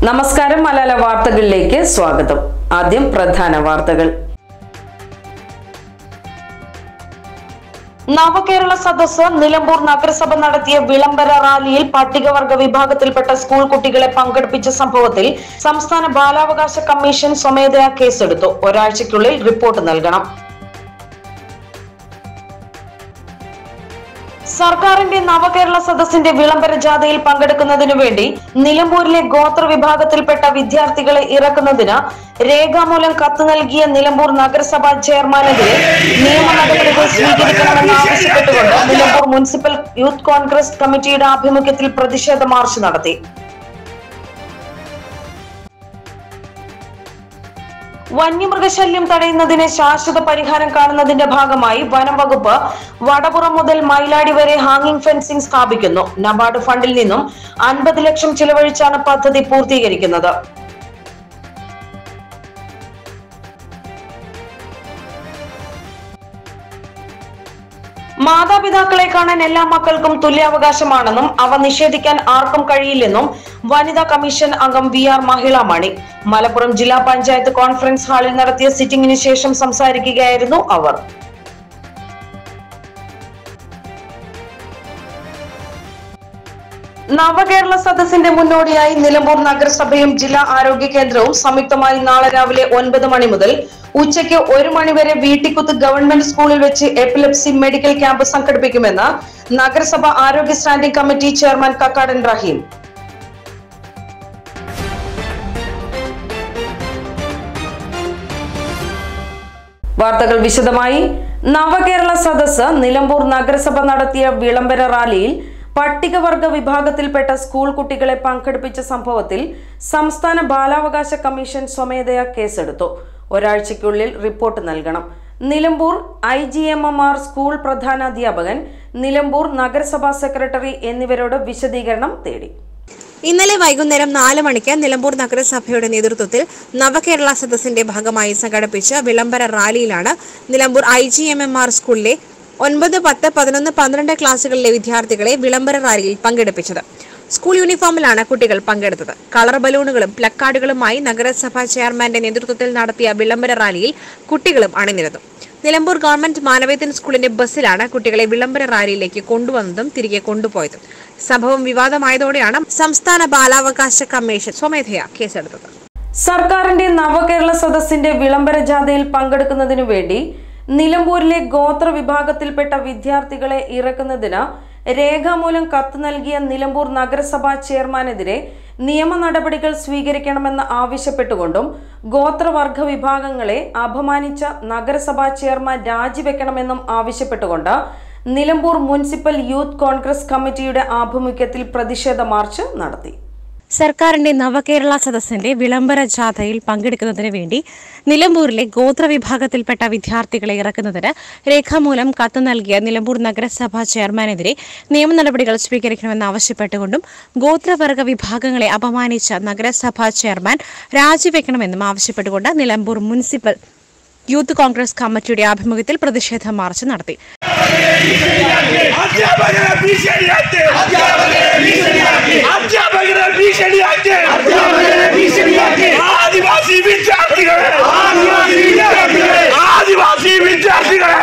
നമസ്കാരം മലയാള വാർത്തകളിലേക്ക് സ്വാഗതം ആദ്യം പ്രധാന വാർത്തകൾ നവകേരള സദസ്സ് നിലമ്പൂർ നഗരസഭ നടത്തിയ വിളംബര റാലിയിൽ പട്ടികവർഗ വിഭാഗത്തിൽപ്പെട്ട സ്കൂൾ കുട്ടികളെ പങ്കെടുപ്പിച്ച സംഭവത്തിൽ സംസ്ഥാന ബാലാവകാശ കമ്മീഷൻ സ്വമേധയാ കേസെടുത്തു ഒരാഴ്ചയ്ക്കുള്ളിൽ റിപ്പോർട്ട് നൽകണം സർക്കാരിന്റെ നവകേരള സദസ്സിന്റെ വിളംബര ജാഥയിൽ പങ്കെടുക്കുന്നതിനു വേണ്ടി നിലമ്പൂരിലെ ഗോത്ര വിഭാഗത്തിൽപ്പെട്ട വിദ്യാർത്ഥികളെ ഇറക്കുന്നതിന് രേഖാമൂലം കത്ത് നൽകിയ നിലമ്പൂർ നഗരസഭാ ചെയർമാനെതിരെ നിയമ നടപടികൾ സ്വീകരിക്കണമെന്ന് ആവശ്യപ്പെട്ടുകൊണ്ട് നിലമ്പൂർ മുനിസിപ്പൽ യൂത്ത് കോൺഗ്രസ് കമ്മിറ്റിയുടെ ആഭിമുഖ്യത്തിൽ പ്രതിഷേധ മാർച്ച് നടത്തി വന്യമൃഗശല്യം തടയുന്നതിന് ശാശ്വത പരിഹാരം കാണുന്നതിന്റെ ഭാഗമായി വനം വകുപ്പ് വടപുറം മുതൽ മയിലാടി വരെ ഹാങ്ങിംഗ് ഫെൻസിംഗ് സ്ഥാപിക്കുന്നു നബാർഡ് ഫണ്ടിൽ നിന്നും അൻപത് ലക്ഷം ചിലവഴിച്ചാണ് പദ്ധതി പൂർത്തീകരിക്കുന്നത് മാതാപിതാക്കളെ കാണാൻ എല്ലാ മക്കൾക്കും തുല്യാവകാശമാണെന്നും അവ നിഷേധിക്കാൻ ആർക്കും കഴിയില്ലെന്നും വനിതാ കമ്മീഷൻ അംഗം വി ആർ മഹിള മണി മലപ്പുറം ജില്ലാ പഞ്ചായത്ത് കോൺഫറൻസ് ഹാളിൽ നടത്തിയ സിറ്റിംഗിന് ശേഷം സംസാരിക്കുകയായിരുന്നു അവർ നവകേരള സദസ്സിന്റെ മുന്നോടിയായി നിലമ്പൂർ നഗരസഭയും ജില്ലാ ആരോഗ്യ കേന്ദ്രവും സംയുക്തമായി നാളെ രാവിലെ ഒൻപത് മണി മുതൽ ഉച്ചയ്ക്ക് ഒരു മണിവരെ വീട്ടിക്കുത്ത് ഗവൺമെന്റ് സ്കൂളിൽ വെച്ച് എപ്പിലെപ്സി മെഡിക്കൽ ക്യാമ്പ് സംഘടിപ്പിക്കുമെന്ന് നഗരസഭ ആരോഗ്യ standing committee chairman Kakkadan Raheem വാർത്തകൾ വിശദമായി നവകേരള സദസ്സ് നിലമ്പൂർ നഗരസഭ നടത്തിയ വിളംബര റാലിയിൽ പട്ടികവർഗ വിഭാഗത്തിൽപ്പെട്ട സ്കൂൾ കുട്ടികളെ പങ്കെടുപ്പിച്ച സംഭവത്തിൽ സംസ്ഥാന ബാലാവകാശ കമ്മീഷൻ സ്വമേധയാ കേസെടുത്തു ഒരാഴ്ചയ്ക്കുള്ളിൽ റിപ്പോർട്ട് നൽകണം Nilambur I G M M R school പ്രധാനാധ്യാപകൻ നിലമ്പൂർ നഗരസഭാ സെക്രട്ടറി എന്നിവരോട് വിശദീകരണം തേടി ഇന്നലെ വൈകുന്നേരം നാല് മണിക്ക് നിലമ്പൂർ നഗരസഭയുടെ നേതൃത്വത്തിൽ നവകേരള സദസ്സിന്റെ ഭാഗമായി സംഘടിപ്പിച്ച വിളംബര റാലിയിലാണ് Nilambur I G M M R സ്കൂളിലെ ഒൻപത് പത്ത് പതിനൊന്ന് പന്ത്രണ്ട് ക്ലാസുകളിലെ വിദ്യാർത്ഥികളെ വിളംബര റാലിയിൽ പങ്കെടുപ്പിച്ചത് സ്കൂൾ യൂണിഫോമിലാണ് കുട്ടികൾ പങ്കെടുത്തത് കളർ ബലൂണുകളും പ്ലക്കാർഡുകളുമായി നഗരസഭാ ചെയർമാന്റെ നേതൃത്വത്തിൽ നടത്തിയ വിളംബര റാലിയിൽ കുട്ടികളും അണിനിരന്നു നിലമ്പൂർ ഗവൺമെന്റ് മാനവേദൻ സ്കൂളിന്റെ ബസ്സിലാണ് കുട്ടികളെ വിളംബര റാലിയിലേക്ക് കൊണ്ടുവന്നതും തിരികെ കൊണ്ടുപോയതും സംഭവം വിവാദമായതോടെയാണ് സംസ്ഥാന ബാലാവകാശ കമ്മീഷൻ സ്വമേധയാ കേസെടുത്തത് സർക്കാരിന്റെ നവകേരള സദസ്സിന്റെ വിളംബര ജാഥയിൽ പങ്കെടുക്കുന്നതിനു വേണ്ടി നിലമ്പൂരിലെ ഗോത്ര വിഭാഗത്തിൽപ്പെട്ട വിദ്യാർത്ഥികളെ ഇറക്കുന്നതിന് രേഖാമൂലം കത്ത് നൽകിയ നിലമ്പൂർ നഗരസഭാ ചെയർമാനെതിരെ നിയമ നടപടികൾ സ്വീകരിക്കണമെന്ന് ആവശ്യപ്പെട്ടുകൊണ്ടും ഗോത്രവർഗ വിഭാഗങ്ങളെ അപമാനിച്ച നഗരസഭാ ചെയർമാൻ രാജിവെക്കണമെന്നും ആവശ്യപ്പെട്ടുകൊണ്ട് നിലമ്പൂർ മുനിസിപ്പൽ യൂത്ത് കോൺഗ്രസ് കമ്മിറ്റിയുടെ ആഭിമുഖ്യത്തിൽ പ്രതിഷേധ മാർച്ച് നടത്തി സർക്കാരിന്റെ നവകേരള സദസ്സിന്റെ വിളംബര ജാഥയിൽ പങ്കെടുക്കുന്നതിന് വേണ്ടി നിലമ്പൂരിലെ ഗോത്രവിഭാഗത്തിൽപ്പെട്ട വിദ്യാർത്ഥികളെ ഇറക്കുന്നതിന് രേഖാമൂലം കത്ത് നൽകിയ നിലമ്പൂർ നഗരസഭാ ചെയർമാനെതിരെ നിയമ നടപടികൾ സ്വീകരിക്കണമെന്ന് ആവശ്യപ്പെട്ടുകൊണ്ടും ഗോത്രവർഗ വിഭാഗങ്ങളെ അപമാനിച്ച നഗരസഭാ ചെയർമാൻ രാജിവെക്കണമെന്നും ആവശ്യപ്പെട്ടുകൊണ്ട് നിലമ്പൂർ മുനിസിപ്പൽ യൂത്ത് കോൺഗ്രസ് കമ്മിറ്റിയുടെ ആഭിമുഖ്യത്തിൽ പ്രതിഷേധ മാർച്ച് നടത്തി അധ്യാപകരെ ഭീഷണിയാക്കി അധ്യാപകരെ ഭീഷണിയാക്കി ആദിവാസി വിദ്യാർത്ഥികളെ ആദിവാസി വിദ്യാർത്ഥികളെ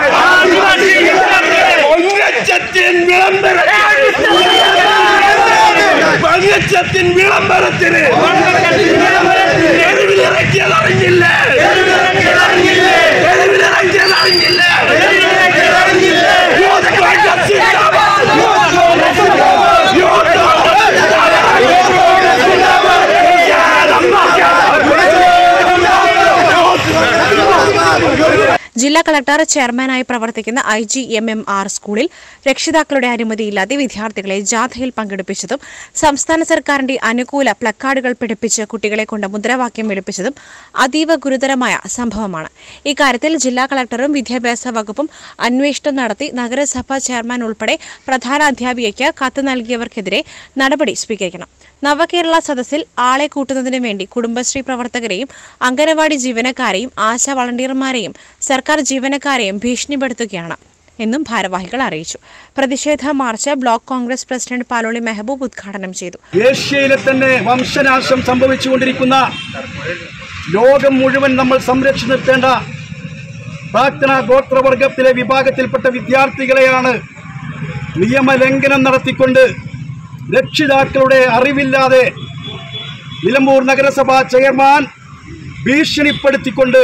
പൊങ്ങച്ചത്തിൻ വിളംബരത്തിന് പൊങ്ങച്ചത്തിൻ വിളംബരത്തിന് തെരുവിലിറക്കിയത് അറിഞ്ഞില്ലേ തെരുവിലിറക്കിയത് അറിഞ്ഞില്ലേ യൂത്ത് കോൺഗ്രസ് സിന്ദാബാദ് യൂത്ത് ജില്ലാ കളക്ടർ ചെയർമാനായി പ്രവർത്തിക്കുന്ന I G M M R സ്കൂളിൽ രക്ഷിതാക്കളുടെ അനുമതിയില്ലാതെ വിദ്യാർത്ഥികളെ ജാഥയിൽ പങ്കെടുപ്പിച്ചതും സംസ്ഥാന സർക്കാരിന്റെ അനുകൂല പ്ലക്കാർഡുകൾ പിടിപ്പിച്ച് കുട്ടികളെ കൊണ്ട് മുദ്രാവാക്യം വിളിപ്പിച്ചതും അതീവ ഗുരുതരമായ സംഭവമാണ് ഇക്കാര്യത്തിൽ ജില്ലാ കളക്ടറും വിദ്യാഭ്യാസ വകുപ്പും അന്വേഷണം നടത്തി നഗരസഭാ ചെയർമാൻ ഉൾപ്പെടെ പ്രധാനാധ്യാപികയ്ക്ക് കത്ത് നൽകിയവർക്കെതിരെ നടപടി സ്വീകരിക്കണം നവകേരള സദസ്സിൽ ആളെ കൂട്ടുന്നതിനു വേണ്ടി കുടുംബശ്രീ പ്രവർത്തകരെയും അംഗനവാടി ജീവനക്കാരെയും ആശാ വളണ്ടിയർമാരെയും സർക്കാർ ജീവനക്കാരെയും ഭീഷണിപ്പെടുത്തുകയാണ് എന്നും ഭാരവാഹികൾ അറിയിച്ചു പ്രതിഷേധ march block Congress president Paloli Mehaboob ഉദ്ഘാടനം ചെയ്തു ഏഷ്യയിലെ തന്നെ വംശനാശം സംഭവിച്ചുകൊണ്ടിരിക്കുന്ന ലോകം മുഴുവൻ നമ്മൾ സംരക്ഷിച്ചു നിർത്തേണ്ട പ്രാർത്ഥന ഗോത്രവർഗത്തിലെ വിഭാഗത്തിൽപ്പെട്ട വിദ്യാർത്ഥികളെയാണ് നിയമലംഘനം നടത്തിക്കൊണ്ട് രക്ഷിതാക്കളുടെ അറിവില്ലാതെ നിലമ്പൂർ നഗരസഭാ ചെയർമാൻ ഭീഷണിപ്പെടുത്തിക്കൊണ്ട്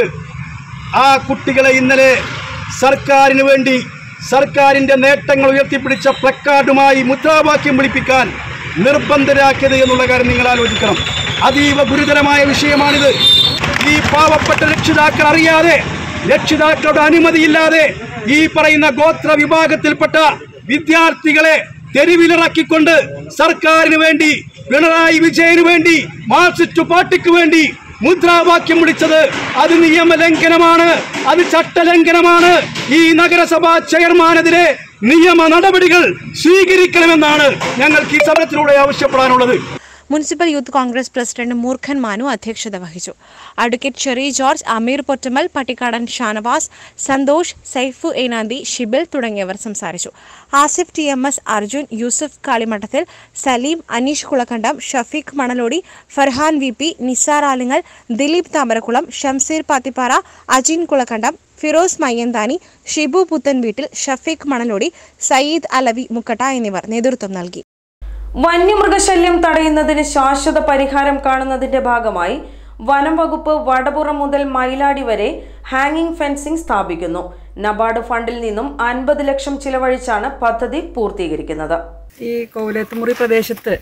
ആ കുട്ടികളെ ഇന്നലെ സർക്കാരിന് വേണ്ടി സർക്കാരിന്റെ നേട്ടങ്ങൾ ഉയർത്തിപ്പിടിച്ച പ്ലക്കാർഡുമായി മുദ്രാവാക്യം വിളിപ്പിക്കാൻ നിർബന്ധരാക്കിയത് എന്നുള്ള കാര്യം നിങ്ങൾ ആലോചിക്കണം അതീവ ഗുരുതരമായ വിഷയമാണിത് ഈ പാവപ്പെട്ട രക്ഷിതാക്കൾ അറിയാതെ രക്ഷിതാക്കളുടെ അനുമതിയില്ലാതെ ഈ പറയുന്ന ഗോത്ര വിഭാഗത്തിൽപ്പെട്ട വിദ്യാർത്ഥികളെ തെരുവിലിറക്കിക്കൊണ്ട് സർക്കാരിന് വേണ്ടി പിണറായി വിജയന് വേണ്ടി മാർക്സിസ്റ്റ് പാർട്ടിക്ക് വേണ്ടി മുദ്രാവാക്യം വിളിച്ചത് അത് നിയമലംഘനമാണ് അത് ചട്ടലംഘനമാണ് ഈ നഗരസഭാ ചെയർമാനെതിരെ നിയമ നടപടികൾ സ്വീകരിക്കണമെന്നാണ് ഞങ്ങൾക്ക് ഈ സമരത്തിലൂടെ ആവശ്യപ്പെടാനുള്ളത് municipal youth Congress president Moorkhan Manu അധ്യക്ഷത വഹിച്ചു അഡ്വക്കേറ്റ് ചെറി ജോർജ് അമീർ പൊറ്റമൽ പട്ടിക്കാടൻ ഷാനവാസ് സന്തോഷ് സൈഫു ഏനാന്തി ഷിബിൽ തുടങ്ങിയവർ സംസാരിച്ചു Asif T M S Arjun Yusuf Kalimadathil Saleem Aneesh Kulakkandam Shafeeq Manalodi Farhan V P Nisar Alingal Dileep Thamarakkulam Shamseer Pathippara Ajin Kulakkandam Firoz Mayyanthani Shibu Puthan Veettil Shafeeq മണലോടി Sayyid Alavi Mukkatta എന്നിവർ നേതൃത്വം നൽകി വന്യമൃഗശല്യം തടയുന്നതിന് ശാശ്വത പരിഹാരം കാണുന്നതിന്റെ ഭാഗമായി വനം വകുപ്പ് വടപുറം മുതൽ മയിലാടി വരെ ഹാങ്ങിംഗ് ഫെൻസിംഗ് സ്ഥാപിക്കുന്നു നബാർഡ് ഫണ്ടിൽ നിന്നും അൻപത് ലക്ഷം ചിലവഴിച്ചാണ് പദ്ധതി പൂർത്തീകരിക്കുന്നത് ഈ കോവിലത്തുമുറി പ്രദേശത്ത്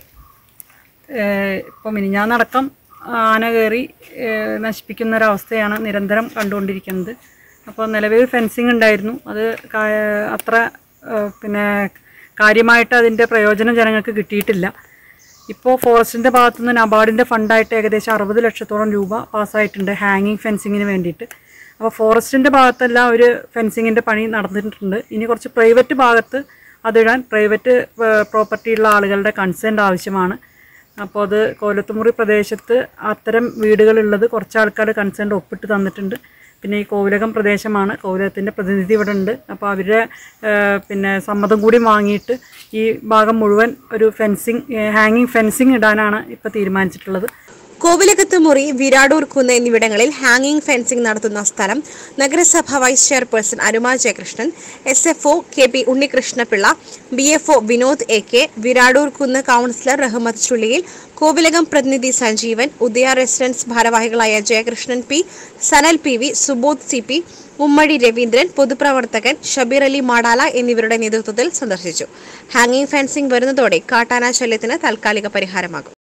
ഏഹ്, ഇപ്പം മിനിഞ്ഞാന്നടക്കം ആന കയറി ഏഹ്, നശിപ്പിക്കുന്ന ഒരവസ്ഥയാണ് നിരന്തരം കണ്ടുകൊണ്ടിരിക്കുന്നത് അപ്പോൾ നിലവിൽ ഫെൻസിങ് ഉണ്ടായിരുന്നു അത് കാ- അത്ര ഏഹ്, പിന്നെ കാര്യമായിട്ട് അതിൻ്റെ പ്രയോജനം ജനങ്ങൾക്ക് കിട്ടിയിട്ടില്ല ഇപ്പോൾ ഫോറസ്റ്റിൻ്റെ ഭാഗത്തുനിന്ന് നബാർഡിൻ്റെ ഫണ്ടായിട്ട് ഏകദേശം അറുപത് ലക്ഷത്തോളം രൂപ പാസ്സായിട്ടുണ്ട് ഹാങ്ങിങ് ഫെൻസിങ്ങിന് വേണ്ടിയിട്ട് അപ്പോൾ ഫോറസ്റ്റിൻ്റെ ഭാഗത്തെല്ലാം ഒരു ഫെൻസിങ്ങിൻ്റെ പണി നടന്നിട്ടുണ്ട് ഇനി കുറച്ച് പ്രൈവറ്റ് ഭാഗത്ത് അതിടാൻ പ്രൈവറ്റ് പ്രോപ്പർട്ടി ഉള്ള ആളുകളുടെ കൺസെൻറ്റ് ആവശ്യമാണ് അപ്പോൾ അത് കോലത്തുമുറി പ്രദേശത്ത് അത്തരം വീടുകളുള്ളത് കുറച്ച് ആൾക്കാർ കൺസെൻറ്റ് ഒപ്പിട്ട് തന്നിട്ടുണ്ട് പിന്നെ ഈ കോവിലകം പ്രദേശമാണ് കോവിലകത്തിൻ്റെ പ്രതിനിധി ഇവിടെ ഉണ്ട് അപ്പോൾ അവരുടെ ഏഹ്, പിന്നെ സമ്മതം കൂടി വാങ്ങിയിട്ട് ഈ ഭാഗം മുഴുവൻ ഒരു ഫെൻസിങ് ഹാങ്ങിങ് ഫെൻസിങ് ഇടാനാണ് ഇപ്പോൾ തീരുമാനിച്ചിട്ടുള്ളത് കോവിലകത്ത് മുറി വിരാടൂർ കുന്ന് എന്നിവിടങ്ങളിൽ ഹാങ്ങിംഗ് ഫെൻസിംഗ് നടത്തുന്ന സ്ഥലം നഗരസഭ vice chairperson Aruma Jayakrishnan S F O K P Unnikrishnapillai B F O Vinod A K Viradoor Kunnu councillor റഹ്മത്ത് ചുള്ളിയിൽ കോവിലകം പ്രതിനിധി സഞ്ജീവൻ ഉദയ റെസിഡൻസ് ഭാരവാഹികളായ Jayakrishnan P Sanal P V Subodh C P Ummadi Raveendran പൊതുപ്രവർത്തകൻ ഷബീർ അലി മാടാല എന്നിവരുടെ നേതൃത്വത്തിൽ സന്ദർശിച്ചു ഹാങ്ങിംഗ് ഫെൻസിംഗ് വരുന്നതോടെ കാട്ടാന ശല്യത്തിന് താൽക്കാലിക പരിഹാരമാകും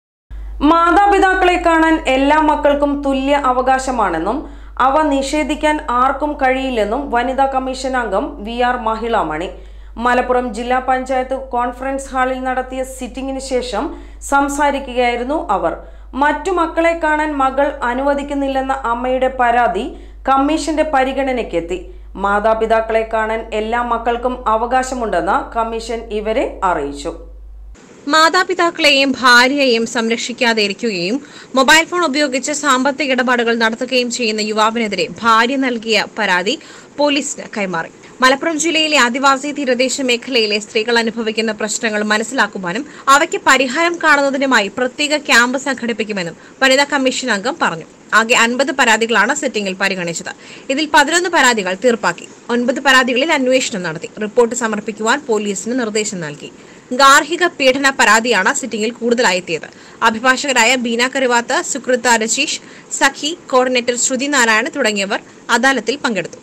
മാതാപിതാക്കളെ കാണാൻ എല്ലാ മക്കൾക്കും തുല്യ അവകാശമാണെന്നും അവ നിഷേധിക്കാൻ ആർക്കും കഴിയില്ലെന്നും വനിതാ കമ്മീഷൻ അംഗം വി ആർ മഹിളാമണി മലപ്പുറം ജില്ലാ പഞ്ചായത്ത് കോൺഫറൻസ് ഹാളിൽ നടത്തിയ സിറ്റിംഗിന് ശേഷം സംസാരിക്കുകയായിരുന്നു അവർ മറ്റു മക്കളെ കാണാൻ മകൾ അനുവദിക്കുന്നില്ലെന്ന അമ്മയുടെ പരാതി കമ്മീഷന്റെ പരിഗണനയ്ക്കെത്തി മാതാപിതാക്കളെ കാണാൻ എല്ലാ മക്കൾക്കും അവകാശമുണ്ടെന്ന് കമ്മീഷൻ ഇവരെ അറിയിച്ചു മാതാപിതാക്കളെയും ഭാര്യയെയും സംരക്ഷിക്കാതെ ഇരിക്കുകയും മൊബൈൽ ഫോൺ ഉപയോഗിച്ച് സാമ്പത്തിക ഇടപാടുകൾ നടത്തുകയും ചെയ്യുന്ന യുവാവിനെതിരെ ഭാര്യ നൽകിയ പരാതി പോലീസിന് കൈമാറി മലപ്പുറം ജില്ലയിലെ ആദിവാസി തീരദേശ മേഖലയിലെ സ്ത്രീകൾ അനുഭവിക്കുന്ന പ്രശ്നങ്ങൾ മനസ്സിലാക്കുവാനും അവയ്ക്ക് പരിഹാരം കാണുന്നതിനുമായി പ്രത്യേക ക്യാമ്പ് സംഘടിപ്പിക്കുമെന്നും വനിതാ കമ്മീഷൻ അംഗം പറഞ്ഞു ആകെ അൻപത് പരാതികളാണ് സെറ്റിംഗിൽ പരിഗണിച്ചത് ഇതിൽ പതിനൊന്ന് പരാതികൾ തീർപ്പാക്കി ഒൻപത് പരാതികളിൽ അന്വേഷണം നടത്തി റിപ്പോർട്ട് സമർപ്പിക്കുവാൻ പോലീസിന് നിർദ്ദേശം നൽകി ഗാർഹിക പീഡന പരാതിയാണ് സിറ്റിംഗിൽ കൂടുതലായി എത്തിയത് അഭിഭാഷകരായ ബീന കരുവാത്ത് സുകൃത രജീഷ് സഖി കോർഡിനേറ്റർ ശ്രുതി നാരായണൻ തുടങ്ങിയവർ അദാലത്തിൽ പങ്കെടുത്തു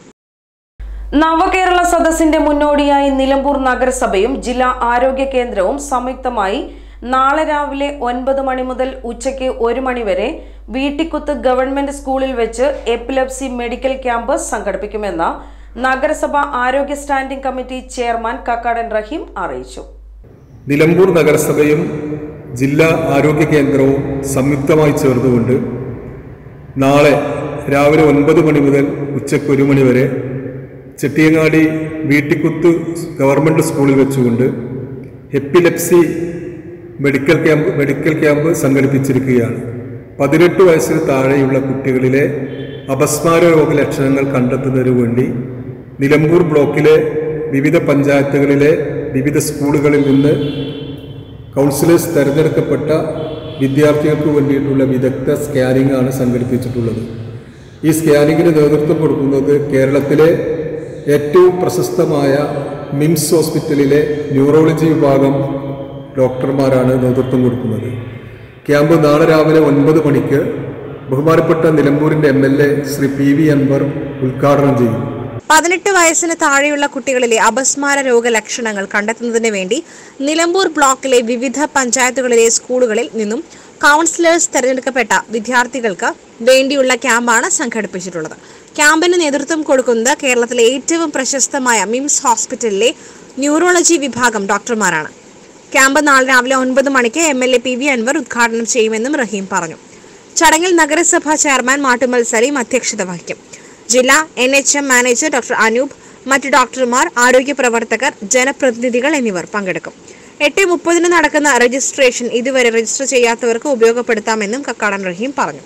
നവകേരള സദസ്സിന്റെ മുന്നോടിയായി നിലമ്പൂർ നഗരസഭയും ജില്ലാ ആരോഗ്യ കേന്ദ്രവും സംയുക്തമായി നാളെ രാവിലെ ഒൻപത് മണി മുതൽ ഉച്ചയ്ക്ക് ഒരു മണി വരെ വീട്ടിക്കുത്ത് ഗവൺമെന്റ് സ്കൂളിൽ വെച്ച് എപ്പിലെപ്സി മെഡിക്കൽ ക്യാമ്പ് സംഘടിപ്പിക്കുമെന്ന് നഗരസഭ ആരോഗ്യ standing committee chairman Kakkadan Raheem അറിയിച്ചു നിലമ്പൂർ നഗരസഭയും ജില്ലാ ആരോഗ്യ കേന്ദ്രവും സംയുക്തമായി ചേർന്നുകൊണ്ട് നാളെ രാവിലെ ഒൻപത് മണി മുതൽ ഉച്ചയ്ക്ക് ഒരു മണി വരെ ചെട്ടിയങ്ങാടി വീട്ടിക്കുത്ത് ഗവൺമെൻറ് സ്കൂളിൽ വെച്ചുകൊണ്ട് epilepsy medical camp medical camp സംഘടിപ്പിച്ചിരിക്കുകയാണ് പതിനെട്ട് വയസ്സിന് താഴെയുള്ള കുട്ടികളിലെ അപസ്മാര രോഗ ലക്ഷണങ്ങൾ കണ്ടെത്തുന്നതിനു വേണ്ടി നിലമ്പൂർ ബ്ലോക്കിലെ വിവിധ പഞ്ചായത്തുകളിലെ വിവിധ സ്കൂളുകളിൽ നിന്ന് കൗൺസിലേഴ്സ് തിരഞ്ഞെടുക്കപ്പെട്ട വിദ്യാർത്ഥികൾക്ക് വേണ്ടിയിട്ടുള്ള വിദഗ്ധ സ്കാനിംഗ് ആണ് സംഘടിപ്പിച്ചിട്ടുള്ളത് ഈ സ്കാനിങ്ങിന് നേതൃത്വം കൊടുക്കുന്നത് കേരളത്തിലെ ഏറ്റവും പ്രശസ്തമായ മിംസ് ഹോസ്പിറ്റലിലെ ന്യൂറോളജി വിഭാഗം ഡോക്ടർമാരാണ് നേതൃത്വം കൊടുക്കുന്നത് ക്യാമ്പ് നാളെ രാവിലെ ഒൻപത് മണിക്ക് ബഹുമാനപ്പെട്ട നിലമ്പൂരിൻ്റെ M L A Shri P V Anvar ഉദ്ഘാടനം ചെയ്യും പതിനെട്ട് വയസ്സിന് താഴെയുള്ള കുട്ടികളിലെ അപസ്മാര രോഗലക്ഷണങ്ങൾ കണ്ടെത്തുന്നതിന് വേണ്ടി നിലമ്പൂർ ബ്ലോക്കിലെ വിവിധ പഞ്ചായത്തുകളിലെ സ്കൂളുകളിൽ നിന്നും കൗൺസിലേഴ്സ് തെരഞ്ഞെടുക്കപ്പെട്ട വിദ്യാർത്ഥികൾക്ക് വേണ്ടിയുള്ള ക്യാമ്പാണ് സംഘടിപ്പിച്ചിട്ടുള്ളത് ക്യാമ്പിന് നേതൃത്വം കൊടുക്കുന്നത് കേരളത്തിലെ ഏറ്റവും പ്രശസ്തമായ മിംസ് ഹോസ്പിറ്റലിലെ ന്യൂറോളജി വിഭാഗം ഡോക്ടർമാരാണ് ക്യാമ്പ് നാളെ രാവിലെ ഒൻപത് മണിക്ക് M L A P V Anvar ഉദ്ഘാടനം ചെയ്യുമെന്നും റഹീം പറഞ്ഞു ചടങ്ങിൽ നഗരസഭാ ചെയർമാൻ മാട്ടുമൽ സലീം അധ്യക്ഷത വഹിക്കും ജില്ലാ N H M manager doctor Anoop മറ്റ് ഡോക്ടർമാർ ആരോഗ്യ പ്രവർത്തകർ ജനപ്രതിനിധികൾ എന്നിവർ പങ്കെടുക്കും എട്ട് മുപ്പതിന് നടക്കുന്ന രജിസ്ട്രേഷൻ ഇതുവരെ രജിസ്റ്റർ ചെയ്യാത്തവർക്ക് ഉപയോഗപ്പെടുത്താമെന്നും കക്കാടൻ റഹീം പറഞ്ഞു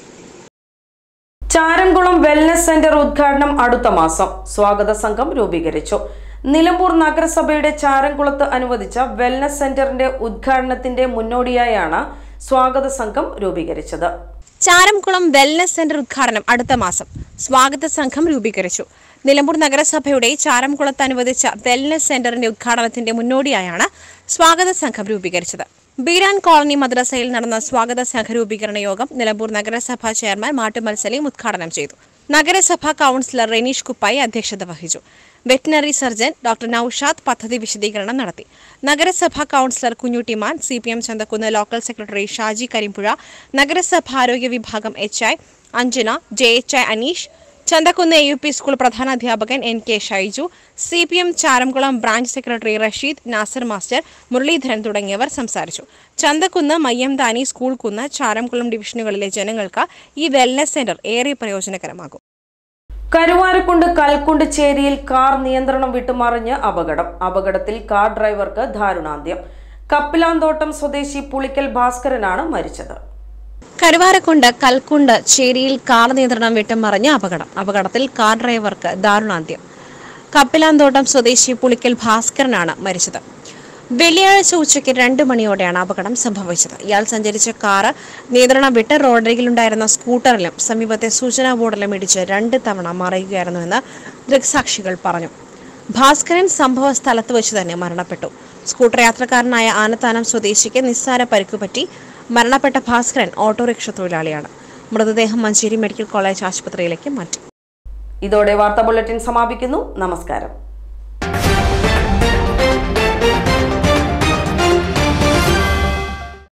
ചാരംകുളം വെൽനസ് സെന്റർ ഉദ്ഘാടനം അടുത്ത മാസം സ്വാഗത സംഘം രൂപീകരിച്ചു നിലമ്പൂർ നഗരസഭയുടെ ചാരംകുളത്ത് അനുവദിച്ച വെൽനസ് സെന്ററിന്റെ ഉദ്ഘാടനത്തിന്റെ മുന്നോടിയായാണ് സ്വാഗത സംഘം രൂപീകരിച്ചത് ചാരംകുളം വെൽനസ് സെന്റർ ഉദ്ഘാടനം അടുത്ത മാസം സ്വാഗത സംഘം രൂപീകരിച്ചു നിലമ്പൂർ നഗരസഭയുടെ ചാരംകുളത്ത് അനുവദിച്ച വെൽനസ് സെന്ററിന്റെ ഉദ്ഘാടനത്തിന്റെ മുന്നോടിയായാണ് സ്വാഗത സംഘം രൂപീകരിച്ചത് ബീരാൻ കോളനി മദ്രസയിൽ നടന്ന സ്വാഗത സംഘ രൂപീകരണ യോഗം നിലമ്പൂർ നഗരസഭാ ചെയർമാൻ മാട്ടുമൽ സലീം ഉദ്ഘാടനം ചെയ്തു നഗരസഭാ കൌൺസിലർ റെനീഷ് കുപ്പായി അധ്യക്ഷത വഹിച്ചു വെറ്റിനറി സർജൻ ഡോക്ടർ നൌഷാദ് പദ്ധതി വിശദീകരണം നടത്തി നഗരസഭാ councillor Kunjuttiman C P M Chanthakkunnu local secretary Shaji Karimpuzha നഗരസഭാ ആരോഗ്യ വിഭാഗം H I Anjana J H I Aneesh Chanthakkunnu A U P school പ്രധാനാധ്യാപകൻ N K Shaiju C P M Charamkulam branch secretary Rasheed Nasar master Muraleedharan തുടങ്ങിയവർ സംസാരിച്ചു ചന്തക്കുന്ന് മയ്യംദാനി സ്കൂൾ കുന്ന് ചാരംകുളം ഡിവിഷനുകളിലെ ജനങ്ങൾക്ക് ഈ വെൽനസ് സെന്റർ ഏറെ പ്രയോജനകരമാകും കരുവാരക്കുണ്ട് കൽക്കുണ്ട് ചേരിയിൽ കാർ നിയന്ത്രണം വിട്ടുമറിഞ്ഞ് അപകടം അപകടത്തിൽ കാർ ഡ്രൈവർക്ക് ദാരുണാന്ത്യം കപ്പിലാന്തോട്ടം സ്വദേശി പുളിക്കൽ ഭാസ്കരനാണ് മരിച്ചത് കരുവാരക്കുണ്ട് കൽക്കുണ്ട് ചേരിയിൽ കാർ നിയന്ത്രണം വിട്ടുമറിഞ്ഞ അപകടം അപകടത്തിൽ കാർ ഡ്രൈവർക്ക് ദാരുണാന്ത്യം കപ്പിലാന്തോട്ടം സ്വദേശി പുളിക്കൽ ഭാസ്കരനാണ് മരിച്ചത് വെള്ളിയാഴ്ച ഉച്ചയ്ക്ക് രണ്ട് മണിയോടെയാണ് അപകടം സംഭവിച്ചത് ഇയാൾ സഞ്ചരിച്ച കാറ് നിയന്ത്രണം വിട്ട് റോഡരികിലുണ്ടായിരുന്ന സ്കൂട്ടറിലും സമീപത്തെ സൂചനാ ബോർഡിലും ഇടിച്ച് രണ്ട് തവണ മറിയുകയായിരുന്നുവെന്ന് ദൃക്സാക്ഷികൾ പറഞ്ഞു ഭാസ്കരൻ സംഭവ സ്ഥലത്ത് വെച്ച് തന്നെ മരണപ്പെട്ടു സ്കൂട്ടർ യാത്രക്കാരനായ ആനത്താനം സ്വദേശിക്ക് നിസ്സാര പരിക്കുപറ്റി മരണപ്പെട്ട ഭാസ്കരൻ ഓട്ടോറിക്ഷ തൊഴിലാളിയാണ് മൃതദേഹം മഞ്ചേരി മെഡിക്കൽ കോളേജ് ആശുപത്രിയിലേക്ക് മാറ്റി ഇതോടെ വാർത്താ ബുള്ളറ്റിൻ സമാപിക്കുന്നു നമസ്കാരം